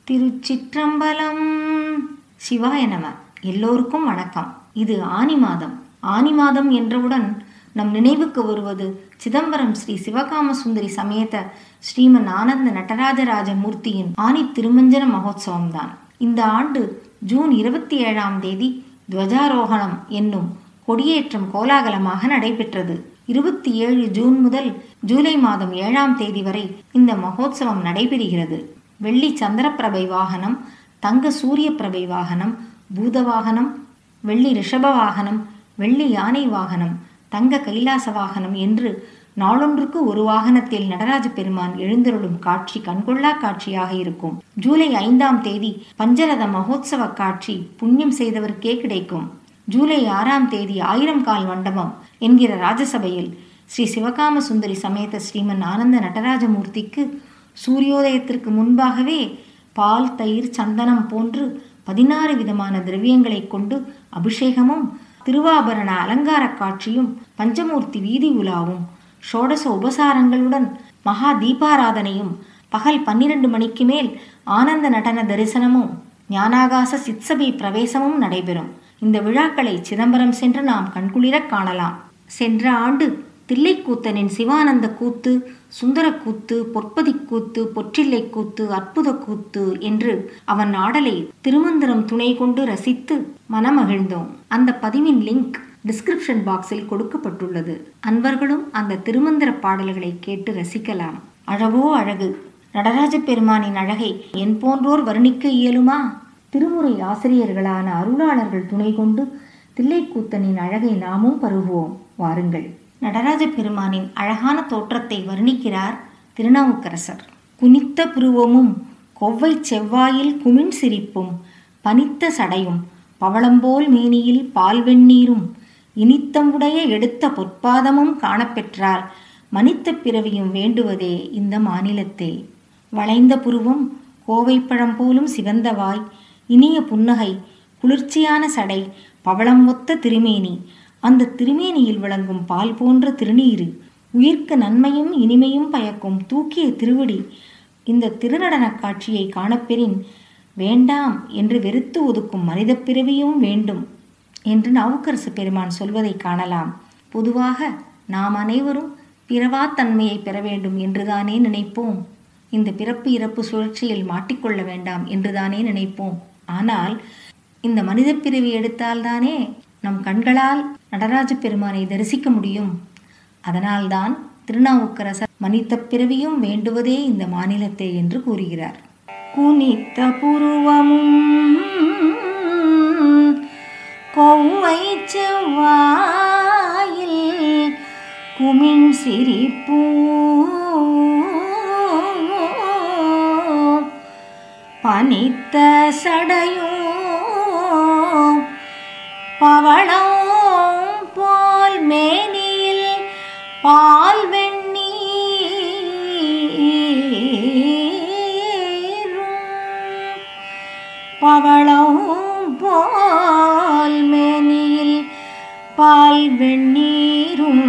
திருச்சிற்றம்பலம் சிவாய நம எல்லோருக்கும் வணக்கம் இது ஆனி மாதம் ஆனி மாதம் என்றவுடன் நம் நினைவுக்கு வருவது சிதம்பரம் ஸ்ரீ சிவகாம சுந்தரி சமேத ஸ்ரீமன் ஆனந்த நடராஜராஜ மூர்த்தியின் ஆனி திருமஞ்சன மகோத்சவம் தான் இந்த ஆண்டு ஜூன் இருபத்தி ஏழாம் தேதி துவஜாரோகணம் என்னும் கொடியேற்றம் கோலாகலமாக நடைபெற்றது இருபத்தி ஏழு ஜூன் முதல் ஜூலை மாதம் ஏழாம் தேதி வரை இந்த மகோத்சவம் நடைபெறுகிறது வெள்ளி சந்திரப்பிரபை வாகனம் தங்க சூரிய பிரபை வாகனம் பூத வாகனம் வெள்ளி ரிஷப வாகனம் வெள்ளி யானை வாகனம் தங்க கைலாச வாகனம் என்று நாளொன்றுக்கு ஒரு வாகனத்தில் நடராஜ பெருமான் எழுந்தருளும் காட்சி கண்கொள்ளா காட்சியாக இருக்கும் ஜூலை ஐந்தாம் தேதி பஞ்சரத மகோத்சவ காட்சி புண்ணியம் செய்தவருக்கே கிடைக்கும் ஜூலை ஆறாம் தேதி ஆயிரம் கால் மண்டபம் என்கிற ராஜசபையில் ஸ்ரீ சிவகாம சுந்தரி சமேத ஸ்ரீமன் ஆனந்த நடராஜமூர்த்திக்கு சூரியோதயத்திற்கு முன்பாகவே பால் தயிர் சந்தனம் போன்று பதினாறு விதமான திரவியங்களை கொண்டு அபிஷேகமும் திருவாபரண அலங்கார காட்சியும் பஞ்சமூர்த்தி வீதி உலாவும் ஷோடச உபசாரங்களுடன் மகா தீபாராதனையும் பகல் பன்னிரண்டு மணிக்கு மேல் ஆனந்த நடன தரிசனமும் ஞானாகாச சித்சபை பிரவேசமும் நடைபெறும் இந்த விழாக்களை சிதம்பரம் சென்று நாம் கண்குளிரக் காணலாம் சென்ற ஆண்டு தில்லைக்கூத்தனின் சிவானந்த கூத்து சுந்தர கூத்து பொற்பதி கூத்து பொற்றில்லை கூத்து அற்புத கூத்து என்று அவன் ஆடலை திருமந்திரம் துணை கொண்டு ரசித்து மனமகிழ்ந்தோம் அந்த பதிவின் லிங்க் டிஸ்கிரிப்ஷன் பாக்ஸில் கொடுக்கப்பட்டுள்ளது அன்பர்களும் அந்த திருமந்திர பாடல்களை கேட்டு ரசிக்கலாம் அழகோ அழகு நடராஜ பெருமானின் அழகை என் போன்றோர் வர்ணிக்க இயலுமா திருமுறை ஆசிரியர்களான அருளாளர்கள் துணை கொண்டு தில்லைக்கூத்தனின் அழகை நாமும் பருகுவோம் வாருங்கள் நடராஜ பெருமானின் அழகான தோற்றத்தை வர்ணிக்கிறார் திருநாவுக்கரசர் குனித்த புருவமும் கொவ்வை செவ்வாயில் குமின் சிரிப்பும் பனித்த சடையும் பவளம்போல் மேனியில் பால்வெண்ணீரும் இனித்தமுடைய எடுத்த பொற்பாதமும் காணப்பெற்றால் மனித்த பிறவியும் வேண்டுவதே இந்த மாநிலத்தே வளைந்த புருவம் கோவைப்பழம் போலும் சிவந்தவாய் இனிய புன்னகை குளிர்ச்சியான சடை பவளம் ஒத்த திருமேனி அந்த திருமேனியில் விளங்கும் பால் போன்ற திருநீரு உயிர்க்கு நன்மையும் இனிமையும் பயக்கும் தூக்கிய திருவடி இந்த திருநடனக் காட்சியை காணப்பெறின் வேண்டாம் என்று வெறுத்து ஒதுக்கும் மனித பிறவியும் வேண்டும் என்று நாவுக்கரசு பெருமான் சொல்வதை காணலாம் பொதுவாக நாம் அனைவரும் பிறவாத்தன்மையை பெற வேண்டும் என்றுதானே நினைப்போம் இந்த பிறப்பு இறப்பு சுழற்சியில் மாட்டிக்கொள்ள வேண்டாம் என்றுதானே நினைப்போம் ஆனால் இந்த மனித பிறவி எடுத்தால்தானே நம் கண்களால் நடராஜ பெருமானை தரிசிக்க முடியும் அதனால்தான் திருநாவுக்கரசர் மனித பிறவியும் வேண்டுவதே இந்த மாநிலத்தை என்று கூறுகிறார் குனித்த புருவமும் கொவ்வை செவ்வாயில் குமின் சிரிப்பூ பனித்த சடையும் பவளம் போல் மேனியில் பால் வெண்ணீரும் பவளம் போல் மேனியில் பால் வெண்ணீரும்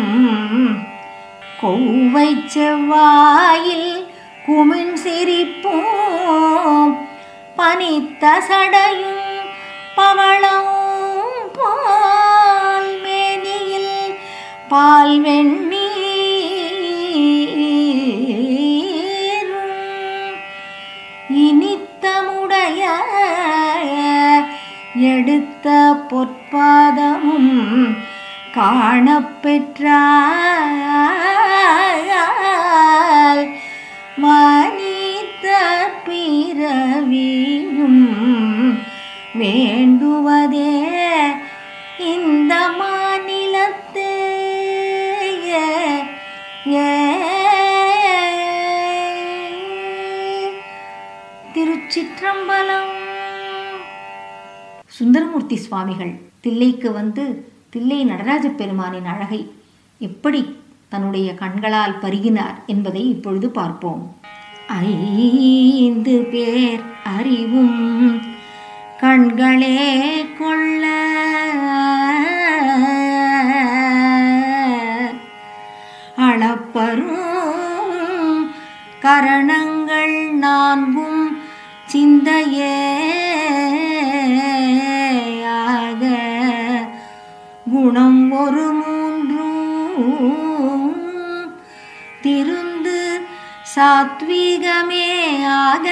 கொவ்வை செவ்வாயில் குமின் சிரிப்போம் பனித்த சடையும் பவளம் பால் மேனியில் பால் வெண்ணீரும் இனித்தமுடைய எடுத்த பொற்பாதமும் காணப்பெற்றால் மனித பிறவியும் வேண்டுவதே இந்த மாநிலத்தே திருச்சிற்றம்பலம் சுந்தரமூர்த்தி சுவாமிகள் தில்லைக்கு வந்து தில்லை நடராஜ பெருமானின் அழகை எப்படி தன்னுடைய கண்களால் பருகினார் என்பதை இப்பொழுது பார்ப்போம் ஐந்து பேர் அறிவும் கண்களே கொள்ள அளப்பரும் கரணங்கள் நான்கும் சிந்தையே ஆக குணம் ஒரு மூன்றும் திருந்து சாத்விகமே ஆக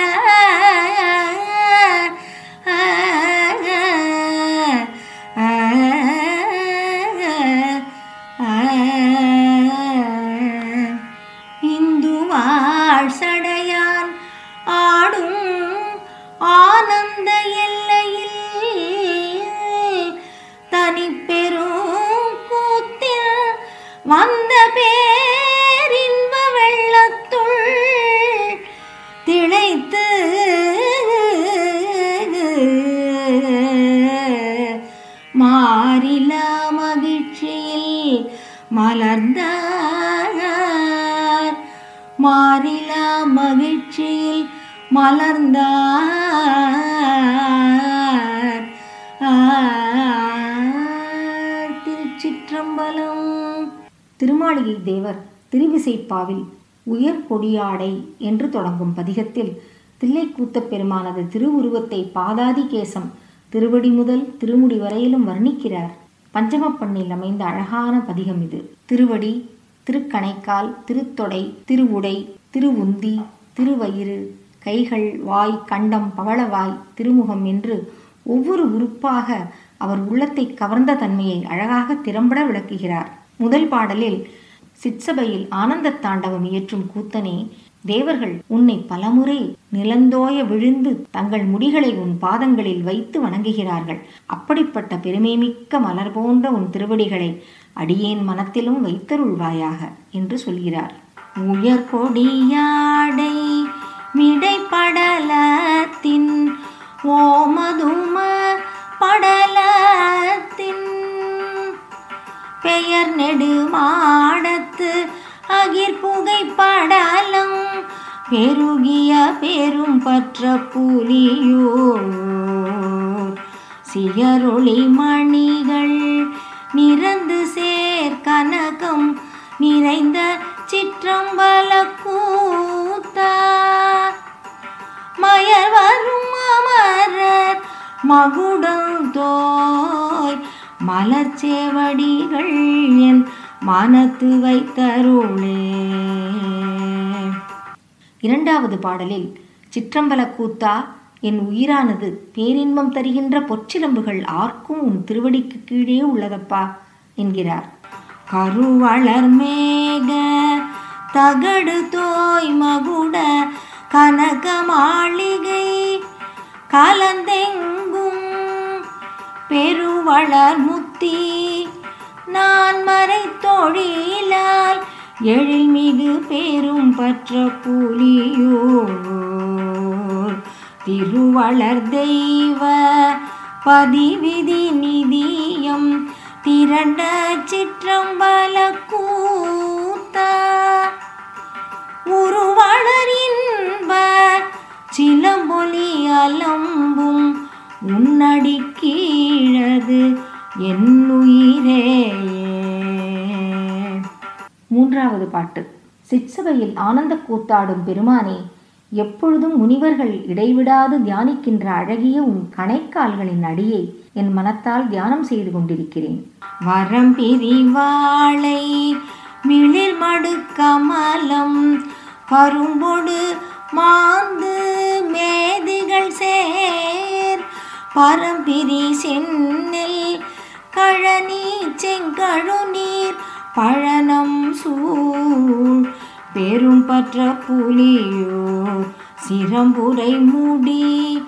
இந்து வாழ் சடையான் ஆடும் ஆனந்த எல்லையில் தனி பெரும் கூத்தில் வந்த பேரின்ப வெள்ளத்துள் திளைத்து மாறிலா மகிழ்ச்சியில் மலர்ந்தார் மாறிலா மகிழ்ச்சியில் மலர்ந்தார் ஆர் திருச்சிற்றம்பலம் திருமாளிகை தேவர் திருவிசைப்பாவில் உயர் கொடியாடை என்று தொடங்கும் பதிகத்தில் தில்லைக்கூத்தப் பெருமானது திருவுருவத்தை பாதாதி கேசம் திருவடி முதல் திருமுடி வரையிலும் வர்ணிக்கிறார் பஞ்சமப்பண்ணில் அமைந்த அழகான பதிகம் இது திருவடி திருக்கணைக்கால் திருத்தொடை திருவுடை திருவுந்தி திருவயிறு கைகள் வாய் கண்டம் பவளவாய் திருமுகம் என்று ஒவ்வொரு உறுப்பாக அவர் உள்ளத்தை கவர்ந்த தன்மையை அழகாக திறம்பட விளக்குகிறார் முதல் பாடலில் சிற்சபையில் ஆனந்த தாண்டவம் இயற்றும் கூத்தனே தேவர்கள் உன்னை பலமுறை நிலந்தோய விழுந்து தங்கள் முடிகளை உன் பாதங்களில் வைத்து வணங்குகிறார்கள் அப்படிப்பட்ட பெருமைமிக்க மலர் போன்ற உன் திருவடிகளை அடியேன் மனத்திலும் வைத்தருள்வாயாக என்று சொல்கிறார் உயர் கொடியாடை மிடைப்படலத்தின் ஓமதும படலத்தின் பெயர் நெடுமாடத்து அகிர் புகைப்படலம் பெருகிய பெரும் பற்ற புலியூர் சியரொளி மணிகள் நிறந்து சேர் கனகம் நிறைந்த சிற்றம்பல கூத்தா மயர் வரும் அமரர் மகுடம் தோய் மலர் சேவடிகள் என் மனத்து வைத்தருளே இரண்டாவது பாடலில் சிற்றம்பல கூத்தா என் உயிரானது பேரின்பம் தருகின்ற பொற்சிலம்புகள் ஆர்க்கும் உன் திருவடிக்கு கீழே உள்ளதப்பா என்கிறார் கருவளர் மேக தகடு தோய் மகுட கனக மாளிகை கலந்தெங்கும் பெருவளர் முத்தி நான் மறை தொழிலால் எழில்மிகு பேரும் பற்ற புலியூர் திருவளர் தெய்வ பதிவிதி நிதியம் திரண்ட சிற்றம்பல கூத்தா உருவளரின்ப சிலம்பொலி அலம்பும் உன்னடி கீழது என்னுயிரே மூன்றாவது பாட்டு சிற்சபையில் ஆனந்த கூத்தாடும் பெருமானே எப்பொழுதும் முனிவர்கள் இடைவிடாது தியானிக்கின்ற அழகிய உன் கணைக்கால்களின் அடியை என் மனத்தால் தியானம் செய்து கொண்டிருக்கிறேன் வரம் பிரிவாளை மிளிர் மடு கமலம் கரும்பொடு மாந்து மேதிகள் சேர் பரம்பிரி சென்னல் கழனி செங்கழுநீர் பழனம் சூழ் பெரும் பற்ற புலியோர் சிரம்புரை முடி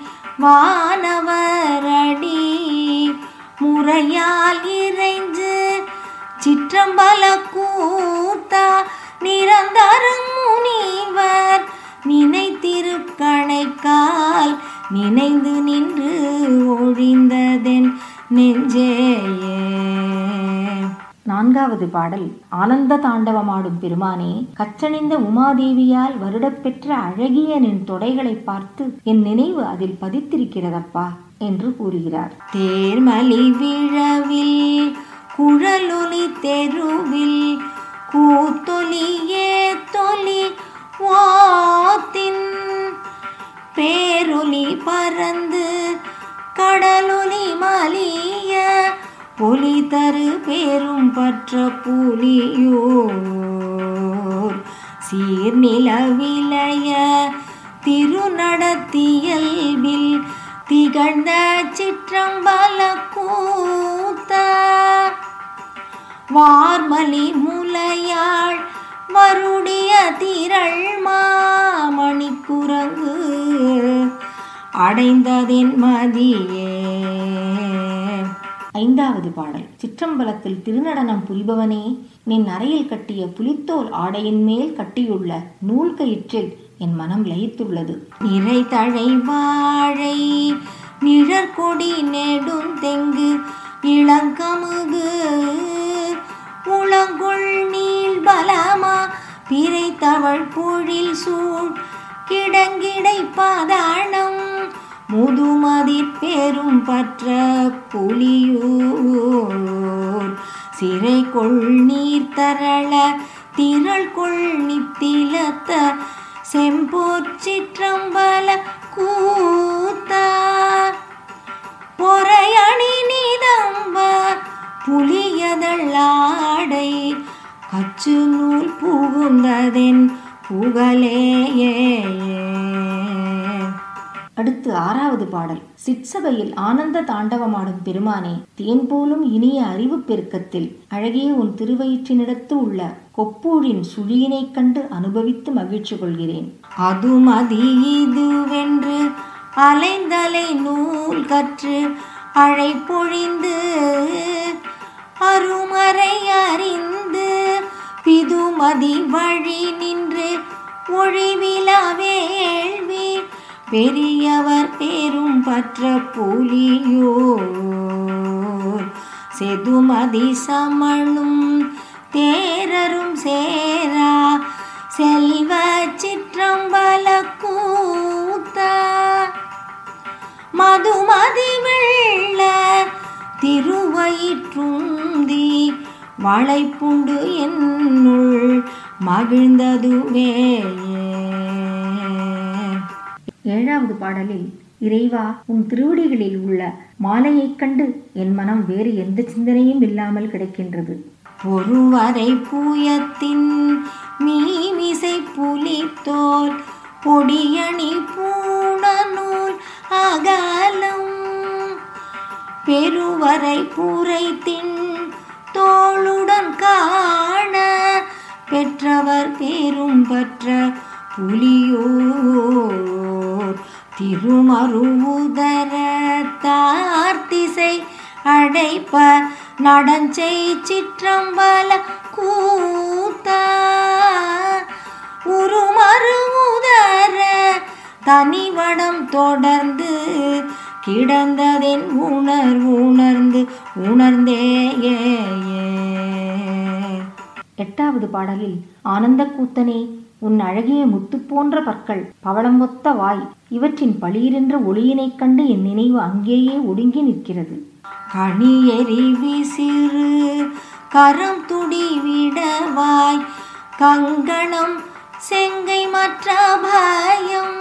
வானவரடி முறையால் இறைஞ்சு சிற்றம்பல கூத்தா நிரந்தரம் முனிவர் நினைத்திருக்கணைக்கால் நினைந்து நின்று ஒழிந்ததென் நெஞ்சேயே நான்காவது பாடல் ஆனந்த தாண்டவமாடும் பெருமானே கச்சணிந்த உமாதேவியால் வருடப்பெற்ற அழகிய நின் தொடைகளை பார்த்து என் நினைவு அதில் பதித்திருக்கிறதப்பா என்று கூறுகிறார் தேர்மலி விழவில் குழலொலி தெருவில் கூத்தொலியே தொலி ஓத்தின் பேரொலி பறந்து கடலொலி மலிய ஒலி தரு பேரும் பற்ற புலியோர் சீர்நில விளைய திருநடத்தியல்பில் திகழ்ந்த சிற்றம்பல கூத்த வார்மலி முலையாள் மருடிய திரள் மாமணி குரங்கு அடைந்ததென் மதியே ஐந்தாவது பாடல் சிற்றம்பலத்தில் திருநடனம் புரிபவனே நின் அறையில் கட்டிய புலித்தோல் ஆடையின் மேல் கட்டியுள்ள நூல் கயிற்றில் என் மனம் லயித்துள்ளது நிறை தழை வாழை நிழற்கொடி நெடுந்தெங்கு இளங்கமுகு உளங்குள் நீள் பலமா பிறை தவள் பொழில் சூழ் கிடங்கிடை பாதாளம் முதுமதிற் பெரும் பற்ற புலியூர் சிறை கொள் நீர் தரள திரள் கொள் நித்திலத்த செம்போற் சிற்றம்பல கூத்தா பொறையணி நிதம்ப புலியதள்ளாடை கச்சு நூல் புகுந்ததென் புகழேயே அடுத்து ஆறாவது பாடல் சிற்சபையில் ஆனந்த தாண்டவமாடும் பெருமானே தேன் போலும் இனிய அறிவு பெருக்கத்தில் அழகிய உன் திருவயிற்றினிடத்து உள்ள கொப்பூழின் சுழியினைக் கண்டு அனுபவித்து மகிழ்ச்சி கொள்கிறேன் அதுமதி இதுவென்று அலைந்தலை நூல் கற்று அழைப்பொழிந்து அருமறை அறிந்து பிதுமதி வழி நின்று ஒழிவிலா வேள்வி பெரியவர் பேரும் பற்ற புலியோர் செதுமதி சமணும் தேரரும் சேரா செல்வ சிற்றம்பல கூத்தா மதுமதி வெள்ள திருவயிற்றுந்தி வளைப்புண்டு என்னுள் மகிழ்ந்ததுவே ஏழாவது பாடலில் இறைவா உன் திருவடிகளில் உள்ள மாலையைக் கண்டு என் மனம் வேறு எந்த சிந்தனையும் இல்லாமல் கிடைக்கின்றது ஒருவரை பூயத்தின் மீமிசை புலித்தோல் பொடியணி பூணநூல் அகலம் பெருவரை புரைத்தின் தோளுடன் காண பெற்றவர் பேரும் பற்ற புலியோர் திருமருவுதர தார்த்திசை அடைப்ப நடஞ்சை சிற்றம்பல கூத்தா உருமருவுதர தனிவடம் தொடர்ந்து கிடந்ததென் உணர்வு உணர்ந்து உணர்ந்தே ஏ ஏ. எட்டாவது பாடலில் ஆனந்த கூத்தனே உன் அழகிய முத்து போன்ற பற்கள் பவளம் ஒத்த வாய் இவற்றின் பளீரென்ற ஒளியினைக் கண்டு என் நினைவு அங்கேயே ஒடுங்கி நிற்கிறது கணியெறி விசிறு கரம் துடி விடவாய் கங்கணம் செங்கை மற்ற பயம்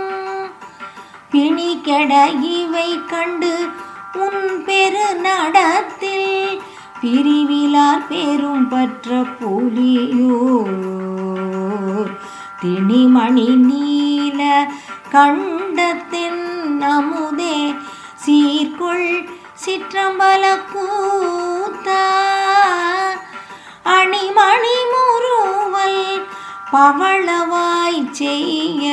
பிணி கெட இவை கண்டு உன் பெரு நடத்தில் பிரிவிலார் பெரும் பற்ற புலியோர் திணிமணி நீல கண்டத்தின் அமுதே சீர்கொள் சிற்றம்பல கூத்தா அணிமணி முறுவல் பவளவாய் செய்ய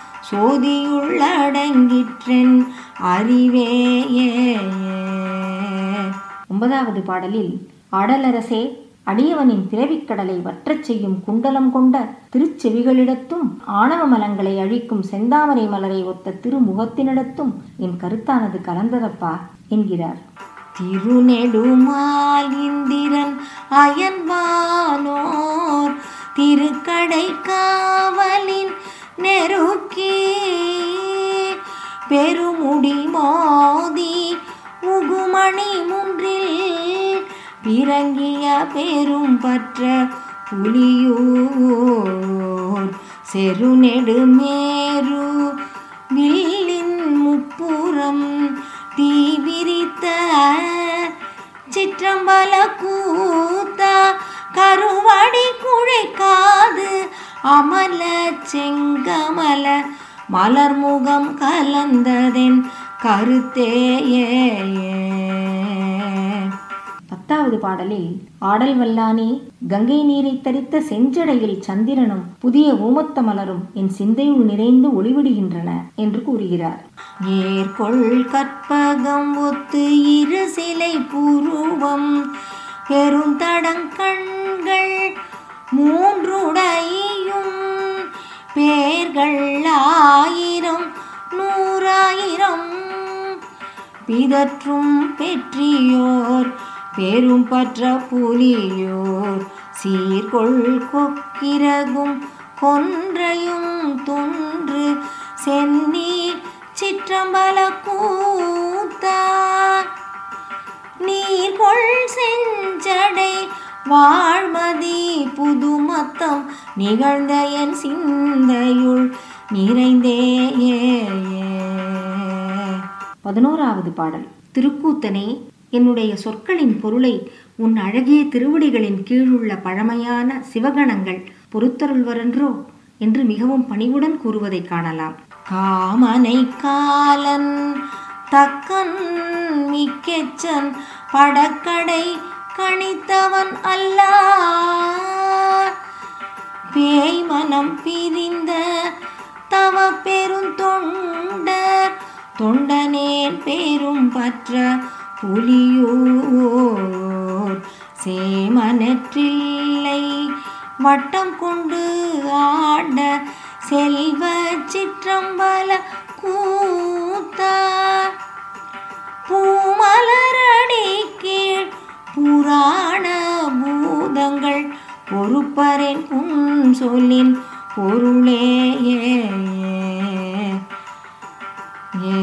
சோதியுள்ளடங்கிற்றென் அறிவேயே ஒன்பதாவது பாடலில் அடலரசே அடியவனின் பிறவிக்கடலை வற்றச் செய்யும் குண்டலம் கொண்ட திருச்செவிகளிடத்தும் ஆணவ மலங்களை அழிக்கும் செந்தாமரை மலரை ஒத்த திருமுகத்தினிடத்தும் என் கருத்தானது கலந்ததப்பா என்கிறார் திருநெடுமால் இந்திரன் அயன்வானோர் திருக்கடை காவலின் நெருக்கி பெருமுடி மோதி உகுமணி முன்றில் பிறங்கிய பெரும் பற்ற புலியூர் செருநெடுமேரு வில் தீ விரித்த சிற்றம்பல கூத்தா கருவடி குழைக்காது அமல செங்கமல மலர்முகம் கலந்ததென் கருத்தேயே பத்தாவது பாடலில் ஆடல் வல்லானே கங்கை நீரை தரித்த செஞ்சடையில் சந்திரனும் புதிய ஊமத்த மலரும் என் சிந்தையுள் நிறைந்து ஒளிவிடுகின்றன என்று கூறுகிறார் ஏற்கொள் கற்பகம் ஒத்து இரு சிலை பூர்வம் பெருந்தடங்கண்கள் மூன்றுடையும் பேர்கள் ஆயிரம் நூறாயிரம் பிதற்றும் பெற்றியோர் பெரும் பற்ற புலியோர் சீர்கொள் கொக்கிரகும் கொன்றையும் தொன்று சென்னி சிற்றம்பல கூத்தா நீர்கொள் செஞ்சடை வாழ்மதி புதுமத்தம் நிகழ்ந்த என் சிந்தையுள் நிறைந்தே பதினோராவது பாடல் திருக்கூத்தனே என்னுடைய சொற்களின் பொருளை உன் அழகிய திருவடிகளின் கீழுள்ள பழமையான சிவகணங்கள் பொறுத்தருள்வரென்றோ என்று மிகவும் பணிவுடன் கூறுவதை காணலாம் காமனை காலன் தக்கன் மிக்கெச்சன் படக்கடை கணித்தவன் அல்ல பேய் மனம் பிரிந்த தவ பெருந்தொண்டர் தொண்டனேன் பேரும் பற்ற புலியூர் சேமனற்றில்லை வட்டம் கொண்டு ஆண்ட செல்வ சிற்றம்பல கூத்தா பூமலரடி கீழ் புராண பூதங்கள் பொறுப்பரின் உன் சொல்லின் பொருளே ஏ ஏ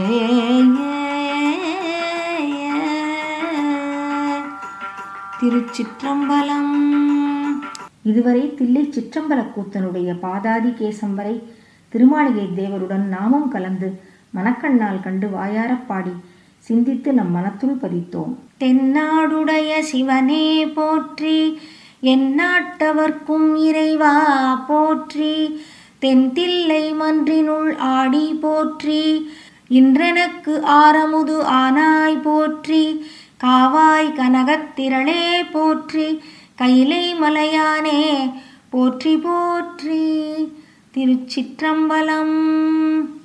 திருச்சிற்றம்பலம் இதுவரை தில்லை சிற்றம்பல கூத்தனுடைய பாதாதி கேசம் வரை திருமாளிகை தேவருடன் நாமும் கலந்து மனக்கண்ணால் கண்டு வாயாரப் பாடி சிந்தித்து நம் மனத்துள் பதித்தோம் தென்னாடுடைய சிவனே போற்றி எந்நாட்டவர்க்கும் இறைவா போற்றி தென்தில்லை மன்றினுள் ஆடி போற்றி இன்றெனக்கு ஆரமுது ஆனாய் போற்றி காவாய் கனகத்திரளே போற்றி கைலை மலையானே போற்றி போற்றி திருச்சிற்றம்பலம்